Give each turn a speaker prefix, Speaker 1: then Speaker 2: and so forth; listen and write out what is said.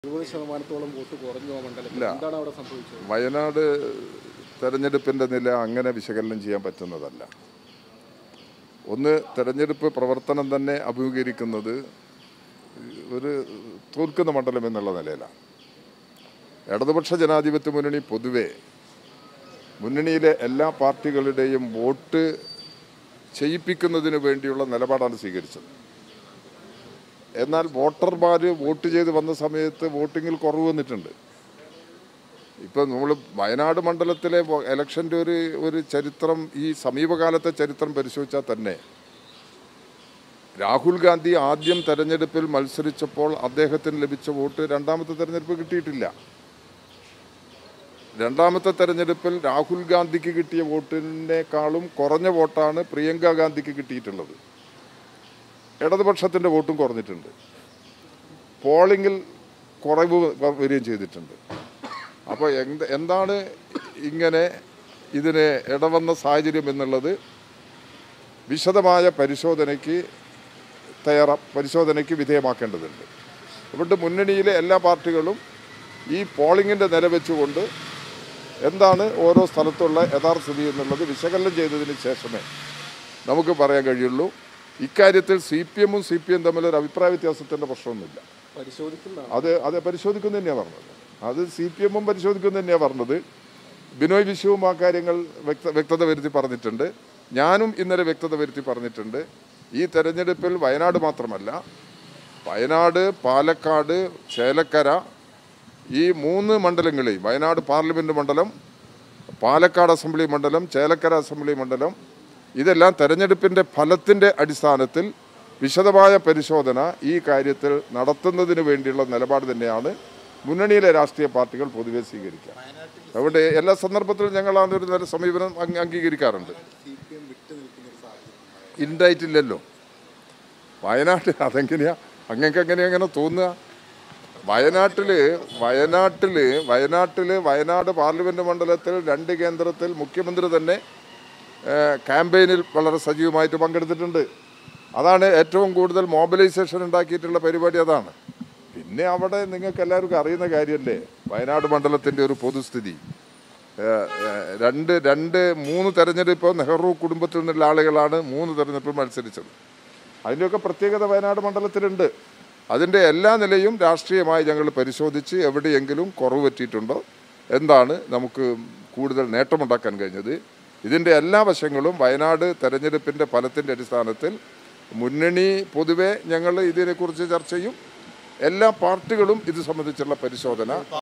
Speaker 1: എഴുപത് ശതമാനത്തോളം വോട്ട് കുറഞ്ഞു ആ മണ്ഡലത്തിൽ
Speaker 2: ഇല്ല.
Speaker 1: എന്താണ് അവിടെ സംഭവിച്ചത്
Speaker 2: വയനാട് തെരഞ്ഞെടുപ്പിൻ്റെ നില അങ്ങനെ വിശകലനം ചെയ്യാൻ പറ്റുന്നതല്ല ഒന്ന് തെരഞ്ഞെടുപ്പ് പ്രവർത്തനം തന്നെ അഭിമുഖീകരിക്കുന്നത് ഒരു തോൽക്കുന്ന മണ്ഡലം എന്നുള്ള നിലയിലാണ് ഇടതുപക്ഷ ജനാധിപത്യ മുന്നണി പൊതുവെ മുന്നണിയിലെ എല്ലാ പാർട്ടികളുടെയും വോട്ട് ചെയ്യിപ്പിക്കുന്നതിന് വേണ്ടിയുള്ള നിലപാടാണ് സ്വീകരിച്ചത് എന്നാൽ വോട്ടർമാർ വോട്ട് ചെയ്ത് വന്ന സമയത്ത് വോട്ടിങ്ങിൽ കുറവ് വന്നിട്ടുണ്ട് ഇപ്പം നമ്മൾ വയനാട് മണ്ഡലത്തിലെ വോ- ഇലക്ഷൻ്റെ ഒരു ഒരു ചരിത്രം ഈ സമീപകാലത്തെ ചരിത്രം പരിശോധിച്ചാൽ തന്നെ രാഹുൽ ഗാന്ധി ആദ്യം തെരഞ്ഞെടുപ്പിൽ മത്സരിച്ചപ്പോൾ അദ്ദേഹത്തിന് ലഭിച്ച വോട്ട് രണ്ടാമത്തെ തെരഞ്ഞെടുപ്പ് കിട്ടിയിട്ടില്ല രണ്ടാമത്തെ തെരഞ്ഞെടുപ്പിൽ രാഹുൽ ഗാന്ധിക്ക് കിട്ടിയ വോട്ടിനേക്കാളും കുറഞ്ഞ വോട്ടാണ് പ്രിയങ്ക ഗാന്ധിക്ക് കിട്ടിയിട്ടുള്ളത് ഇടതുപക്ഷത്തിൻ്റെ വോട്ടും കുറഞ്ഞിട്ടുണ്ട് പോളിങ്ങിൽ കുറവ് വ- വരികയും ചെയ്തിട്ടുണ്ട് അപ്പോൾ എന്ത് എന്താണ് ഇങ്ങനെ ഇതിന് ഇടവന്ന സാഹചര്യം എന്നുള്ളത് വിശദമായ പരിശോധനയ്ക്ക് തയ്യാറ പരിശോധനയ്ക്ക് വിധേയമാക്കേണ്ടതുണ്ട് അതുകൊണ്ട് മുന്നണിയിലെ എല്ലാ പാർട്ടികളും ഈ പോളിങ്ങിൻ്റെ നില വെച്ചുകൊണ്ട് എന്താണ് ഓരോ സ്ഥലത്തുള്ള യഥാർത്ഥ സ്ഥിതി എന്നുള്ളത് വിശകലനം ചെയ്തതിന് ശേഷമേ നമുക്ക് പറയാൻ കഴിയുള്ളൂ ഇക്കാര്യത്തിൽ സി പി എമ്മും സി പി എം തമ്മിലൊരു അഭിപ്രായ വ്യത്യാസത്തിൻ്റെ പ്രശ്നമൊന്നുമില്ല
Speaker 1: പരിശോധിക്കുന്നതാണ്
Speaker 2: അത് അത് പരിശോധിക്കുന്നു തന്നെയാണ് പറഞ്ഞത് അത് സി പി എമ്മും പരിശോധിക്കുന്നു തന്നെയാണ് പറഞ്ഞത് ബിനോയ് വിശ്വവും ആ കാര്യങ്ങൾ വ്യക്ത വ്യക്തത വരുത്തി പറഞ്ഞിട്ടുണ്ട് ഞാനും ഇന്നലെ വ്യക്തത വരുത്തി പറഞ്ഞിട്ടുണ്ട് ഈ തെരഞ്ഞെടുപ്പിൽ വയനാട് മാത്രമല്ല വയനാട് പാലക്കാട് ചേലക്കര ഈ മൂന്ന് മണ്ഡലങ്ങളെയും വയനാട് പാർലമെൻറ്റ് മണ്ഡലം പാലക്കാട് അസംബ്ലി മണ്ഡലം ചേലക്കര അസംബ്ലി മണ്ഡലം ഇതെല്ലാം തെരഞ്ഞെടുപ്പിൻ്റെ ഫലത്തിൻ്റെ അടിസ്ഥാനത്തിൽ വിശദമായ പരിശോധന ഈ കാര്യത്തിൽ നടത്തുന്നതിന് വേണ്ടിയുള്ള നിലപാട് തന്നെയാണ് മുന്നണിയിലെ രാഷ്ട്രീയ പാർട്ടികൾ പൊതുവെ സ്വീകരിക്കുക അതുകൊണ്ട് എല്ലാ സന്ദർഭത്തിലും ഞങ്ങൾ ആ ഒരു നല്ല സമീപനം അംഗ- അംഗീകരിക്കാറുണ്ട് ഉണ്ടായിട്ടില്ലല്ലോ വയനാട്ടിൽ അതെങ്ങനെയാ അങ്ങക്ക് എങ്ങനെയാ അങ്ങനെ തോന്നുക വയനാട്ടില് വയനാട്ടില് വയനാട്ടില് വയനാട് പാർലമെന്റ് മണ്ഡലത്തിൽ രണ്ട് കേന്ദ്രത്തിൽ മുഖ്യമന്ത്രി തന്നെ ഏഹ്, ക്യാമ്പയിനിൽ വളരെ സജീവമായിട്ട് പങ്കെടുത്തിട്ടുണ്ട് അതാണ് ഏറ്റവും കൂടുതൽ മൊബിലൈസേഷൻ ഉണ്ടാക്കിയിട്ടുള്ള പരിപാടി അതാണ് പിന്നെ അവിടെ നിങ്ങൾക്ക് എല്ലാവർക്കും അറിയുന്ന കാര്യമല്ലേ വയനാട് മണ്ഡലത്തിൻ്റെ ഒരു പൊതുസ്ഥിതി ഏഹ്, ഏഹ്, രണ്ട് രണ്ട് മൂന്ന് തെരഞ്ഞെടുപ്പ് നെഹ്റു കുടുംബത്തിൽ നിന്നുള്ള ആളുകളാണ് മൂന്ന് തെരഞ്ഞെടുപ്പിൽ മത്സരിച്ചത് അതിൻ്റെയൊക്കെ പ്രത്യേകത വയനാട് മണ്ഡലത്തിലുണ്ട് അതിൻ്റെ എല്ലാ നിലയും രാഷ്ട്രീയമായി ഞങ്ങൾ പരിശോധിച്ച് എവിടെയെങ്കിലും കുറവ് പറ്റിയിട്ടുണ്ടോ എന്താണ് നമുക്ക് കൂടുതൽ നേട്ടമുണ്ടാക്കാൻ കഴിഞ്ഞത് ഇതിൻ്റെ എല്ലാ വശങ്ങളും വയനാട് തെരഞ്ഞെടുപ്പിൻ്റെ ഫലത്തിൻ്റെ അടിസ്ഥാനത്തിൽ മുന്നണി പൊതുവെ ഞങ്ങൾ ഇതിനെക്കുറിച്ച് ചർച്ച ചെയ്യും എല്ലാ പാർട്ടികളും ഇത് സംബന്ധിച്ചുള്ള പരിശോധന